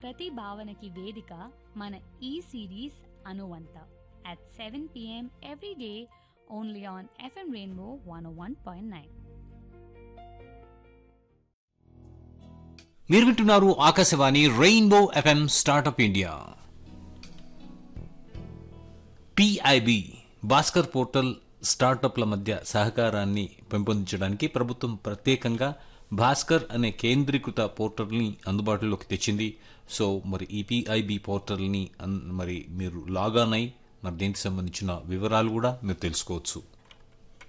ప్రతి భావనకి వేదిక మన ఈ సిరీస్ అనువంత at seven PM every day only on FM rainbow one one point nine మీరు వింటున్నారు ఆకాశవాణి rainbow FM startup India PIB Bhaskar portal స్టార్టప్ల మధ్య సహకారాన్ని పెంపొందించడానికి ప్రభుత్వం ప్రత్యేకంగా భాస్కర్ అనే కేంద్రీకృత పోర్టల్ని అందుబాటులోకి తెచ్చింది సో మరి ఈ పిఐబి పోర్టల్ని అన్- మరి మీరు లాగాన్ అయి మరి దీనికి సంబంధించిన వివరాలు కూడా మీరు తెలుసుకోవచ్చు